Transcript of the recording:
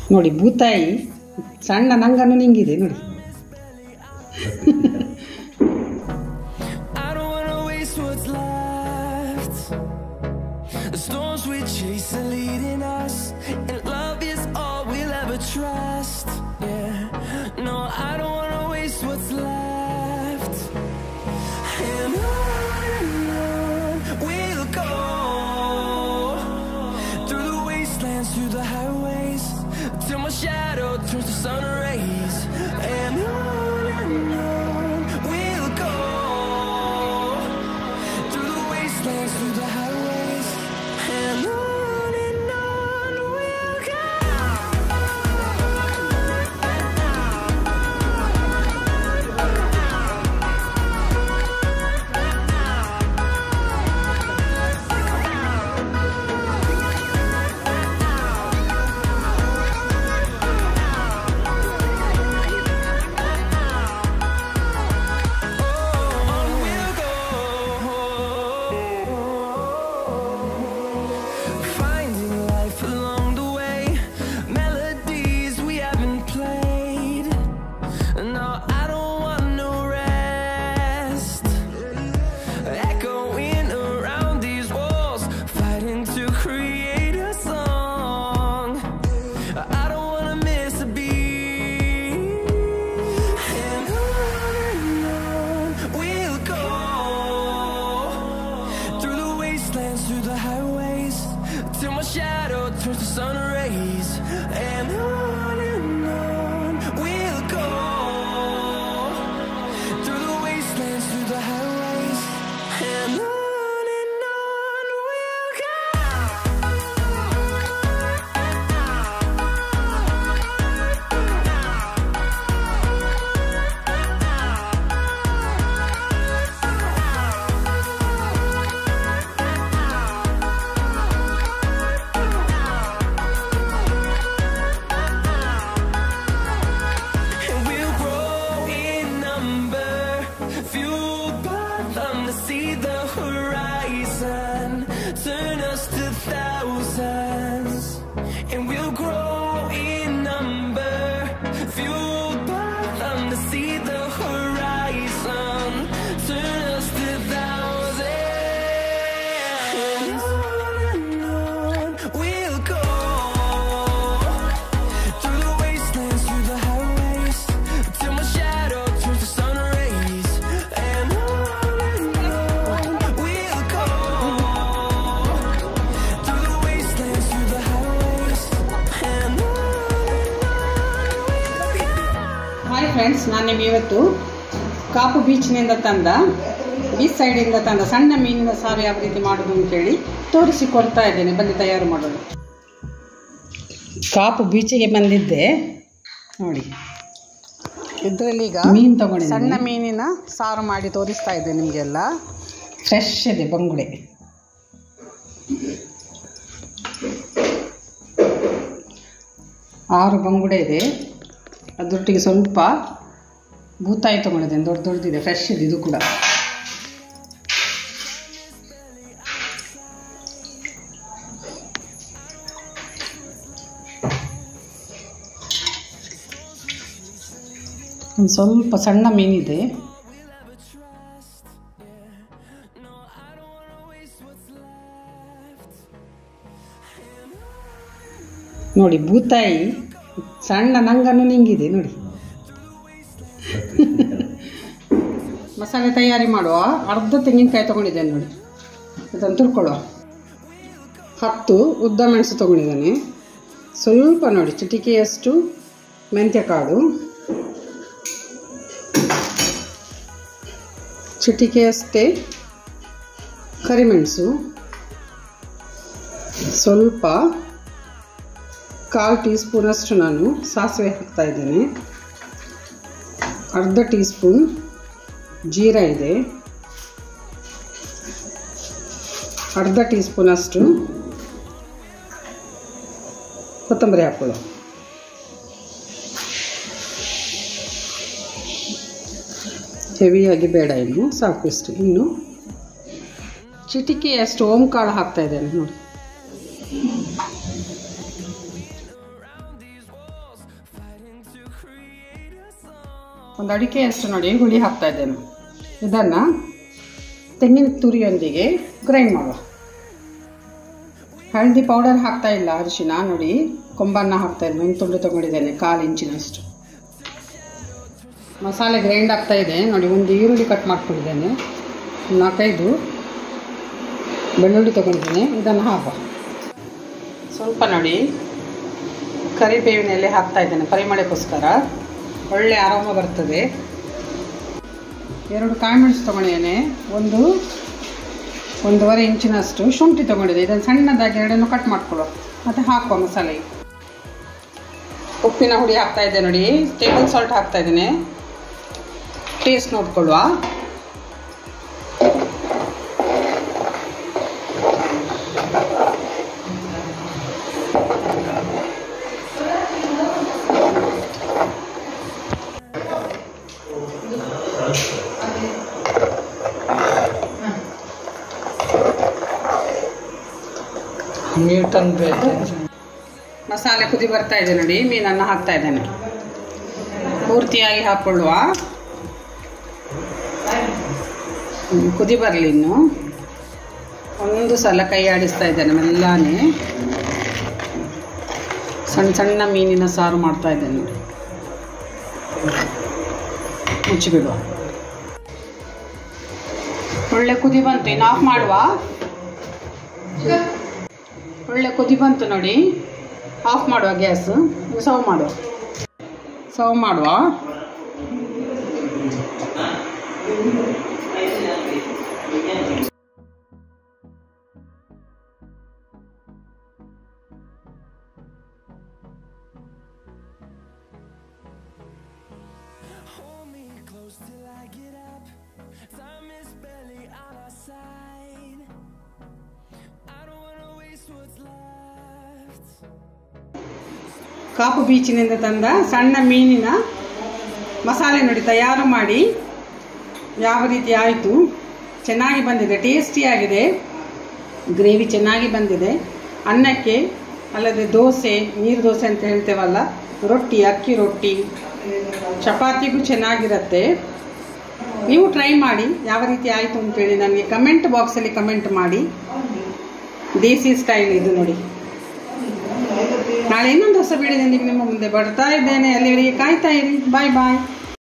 ನೋಡಿ ಭೂತಾಯಿ ಸಣ್ಣ ನಂಗನ್ನು ನಿಂಗಿದೆ ನೋಡಿ I don't wanna waste what's left. The storms we chase are leading us, and love is all we'll ever trust. Yeah, no, I don't wanna waste what's left. And on and on we'll go through the wastelands, through the highways, till my shadow turns to sun rays. And on and on we'll go through the wastelands, through the highways, and on and on we'll go. On we'll go, finding life along the way, melodies we haven't played. No, I don't want no rest. Echoing around these walls, fighting to create a song. I don't wanna miss a beat. And on and on we'll go through the wastelands, through the highways, till my shadow turns to sun rays. And on and on we'll go through the wastelands, through the highways, and on and on we'll go. And we'll grow in number, fueled by them to see the horizon, turn us to thousands. And we'll grow in number, fueled by them to see the horizon, turn us to thousands. And on and on we'll go. Through the wastelands, through the highways, till my shadow turns to sun rays. And on and on we'll go. Through the wastelands, through the highways, and on and on we'll go. Hi friends ನಾನು ನಿಮಗೆ ಇವತ್ತು ಕಾಪು ಬೀಚ್ನಿಂದ ತಂದ beach ಸೈಡಿಂದ ತಂದ ಸಣ್ಣ ಮೀನಿನ ಸಾರು ಯಾವ ರೀತಿ ಮಾಡೋದು ಅಂತೇಳಿ ತೋರಿಸಿಕೊಡ್ತಾ ಇದ್ದೇನೆ ಬನ್ನಿ ತಯಾರು ಮಾಡೋದು ಕಾಪು ಬೀಚಿಗೆ ಬಂದಿದ್ದೆ ನೋಡಿ ಇದರಲ್ಲಿ ಈಗ ಮೀನು ತಗೊಂಡಿದ್ದೀನಿ ಸಣ್ಣ ಮೀನಿನ ಸಾರು ಮಾಡಿ ತೋರಿಸ್ತಾ ಇದ್ದೆ ನಿಮಗೆಲ್ಲ ಫ್ರೆಶ್ ಇದೆ ಬಂಗುಡೆ ಆರು ಬಂಗುಡೆ ಇದೆ ಅದರೊಟ್ಟಿಗೆ ಸ್ವಲ್ಪ ಭೂತಾಯಿ ತೊಗೊಂಡಿದ್ದೇನೆ ದೊಡ್ಡ ದೊಡ್ಡದಿದೆ ಫ್ರೆಶ್ ಇದೆ ಇದು ಕೂಡ ಒಂದು ಸ್ವಲ್ಪ ಸಣ್ಣ ಮೀನಿದೆ ನೋಡಿ ಭೂತಾಯಿ ಸಣ್ಣ ನಂಗನ್ನು ನಿಂಗಿದೆ ನೋಡಿ ಮಸಾಲೆ ತಯಾರಿ ಮಾಡುವ ಅರ್ಧ ತೆಂಗಿನಕಾಯಿ ತೊಗೊಂಡಿದ್ದೇನೆ ನೋಡಿ ಅದನ್ನು ತುರ್ಕೊಳ್ಳುವ ಹತ್ತು ಉದ್ದ ಮೆಣಸು ತೊಗೊಂಡಿದ್ದೇನೆ ಸ್ವಲ್ಪ ನೋಡಿ ಚಿಟಿಕೆಯಷ್ಟು ಮೆಂತ್ಯ ಕಾಳು ಚಿಟಿಕೆಯಷ್ಟೇ ಕರಿಮೆಣಸು ಸ್ವಲ್ಪ ಕಾಲು ಟೀ ಸ್ಪೂನಷ್ಟು ನಾನು ಸಾಸಿವೆ ಹಾಕ್ತಾ ಇದ್ದೇನೆ ಅರ್ಧ ಟೀ ಸ್ಪೂನ್ ಜೀರ ಇದೆ ಅರ್ಧ ಟೀ ಸ್ಪೂನಷ್ಟು ಕೊತ್ತಂಬರಿ ಹಾಕ್ಕೊಳ್ಳೋ ಹೆವಿಯಾಗಿ ಬೇಡ ಇನ್ನು ಸಾಕು ಇಷ್ಟು ಇನ್ನು ಚಿಟಿಕೆಯಷ್ಟು ಓಂಕಾಳು ಹಾಕ್ತಾ ಇದ್ದೇನೆ ನೋಡಿ ಒಂದು ಅಡಿಕೆಯಷ್ಟು ನೋಡಿ ಹುಳಿ ಹಾಕ್ತಾ ಇದ್ದೇನೆ ಇದನ್ನು ತೆಂಗಿನ ತುರಿಯೊಂದಿಗೆ ಗ್ರೈಂಡ್ ಮಾಡುವ ಹಳದಿ ಪೌಡರ್ ಹಾಕ್ತಾ ಇಲ್ಲ ಅರಿಶಿನ ನೋಡಿ ಕೊಂಬನ್ನ ಹಾಕ್ತಾ ಇದ್ದೇನೆ ಒಂದು ತುಂಡು ತಗೊಂಡಿದ್ದೇನೆ ಕಾಲು ಇಂಚಿನಷ್ಟು ಮಸಾಲೆ ಗ್ರೈಂಡ್ ಆಗ್ತಾ ಇದೆ ನೋಡಿ ಒಂದು ಈರುಳ್ಳಿ ಕಟ್ ಮಾಡ್ಕೊಂಡಿದ್ದೇನೆ ನಾಲ್ಕೈದು ಬೆಳ್ಳುಳ್ಳಿ ತೊಗೊಂಡಿದ್ದೀನಿ ಇದನ್ನು ಹಾಕುವ ಸ್ವಲ್ಪ ನೋಡಿ ಕರಿಬೇವಿನ ಎಲೆ ಹಾಕ್ತಾ ಇದ್ದೇನೆ ಪರಿಮಳಕ್ಕೋಸ್ಕರ ಒಳ್ಳೆ ಆರಾಮ ಬರ್ತದೆ ಎರಡು ಕಾಳುಮೆಣಸು ತೊಗೊಂಡಿದ್ದೇನೆ ಒಂದು ಒಂದೂವರೆ ಇಂಚಿನಷ್ಟು ಶುಂಠಿ ತೊಗೊಂಡಿದೆ ಇದನ್ನು ಸಣ್ಣದಾಗಿ ಎರಡನ್ನು ಕಟ್ ಮಾಡ್ಕೊಳ್ಳೋ ಮತ್ತು ಹಾಕುವ ಮಸಾಲೆ ಉಪ್ಪಿನ ಹುಡಿ ಹಾಕ್ತಾ ಇದ್ದೆ ನೋಡಿ ಟೇಬಲ್ ಸಾಲ್ಟ್ ಹಾಕ್ತಾ ಇದ್ದೇನೆ ಟೇಸ್ಟ್ ನೋಡ್ಕೊಳ್ಳುವ ನ್ಯೂಟನ್ ಬೇಕು ಮಸಾಲೆ ಕುದಿ ಬರ್ತಾ ಇದೆ ನೋಡಿ ಮೀನನ್ನು ಹಾಕ್ತಾ ಇದ್ದೇನೆ ಪೂರ್ತಿಯಾಗಿ ಹಾಕ್ಕೊಳ್ಳುವ ಹ್ಮ್, ಕುದಿ ಬರಲಿ ಇನ್ನು ಒಂದು ಸಲ ಕೈ ಆಡಿಸ್ತಾ ಇದ್ದೇನೆ ಮೆಲ್ಲಾನೆ ಸಣ್ಣ ಸಣ್ಣ ಮೀನಿನ ಸಾರು ಮಾಡ್ತಾ ಇದ್ದೇನೆ ನೋಡಿ ಮುಚ್ಚಿಬಿಡುವ ಒಳ್ಳೆ ಕುದಿ ಬಂತು ಇನ್ನು ಆಫ್ ಮಾಡುವ ಒಳ್ಳೆ ಕುದಿ ಬಂತು ನೋಡಿ ಆಫ್ ಮಾಡುವ ಗ್ಯಾಸ್ ಸರ್ವ್ ಮಾಡುವ ಸರ್ವ್ ಮಾಡುವ Hold me close till I get up. Time is barely on our side. I don't wanna waste what's left. Kapu ಬೀಚಿನಿಂದ ತಂದ ಸಣ್ಣ ಮೀನಿನ ಮಸಾಲೆ ನೋಡಿ ತಯಾರು ಮಾಡಿ ಯಾವ ರೀತಿ ಆಯಿತು ಚೆನ್ನಾಗಿ ಬಂದಿದೆ ಟೇಸ್ಟಿಯಾಗಿದೆ ಗ್ರೇವಿ ಚೆನ್ನಾಗಿ ಬಂದಿದೆ ಅನ್ನಕ್ಕೆ ಅಲ್ಲದೆ ದೋಸೆ ನೀರು ದೋಸೆ ಅಂತ ಹೇಳ್ತೇವಲ್ಲ ರೊಟ್ಟಿ ಅಕ್ಕಿ ರೊಟ್ಟಿ ಚಪಾತಿಗೂ ಚೆನ್ನಾಗಿರುತ್ತೆ ನೀವು ಟ್ರೈ ಮಾಡಿ ಯಾವ ರೀತಿ ಆಯಿತು ಅಂತೇಳಿ ನನಗೆ ಕಮೆಂಟ್ ಬಾಕ್ಸಲ್ಲಿ ಕಮೆಂಟ್ ಮಾಡಿ ದೇಸಿ ಸ್ಟೈಲ್ ಇದು ನೋಡಿ ನಾಳೆ ಇನ್ನೊಂದು ಹೊಸ ವಿಡಿಯೋದೊಂದಿಗೆ ನಿಮ್ಮ ಮುಂದೆ ಬರ್ತಾ ಇದ್ದೇನೆ ಅಲ್ಲಿವರೆಗೆ ಕಾಯ್ತಾ ಇರಿ ಬಾಯ್ ಬಾಯ್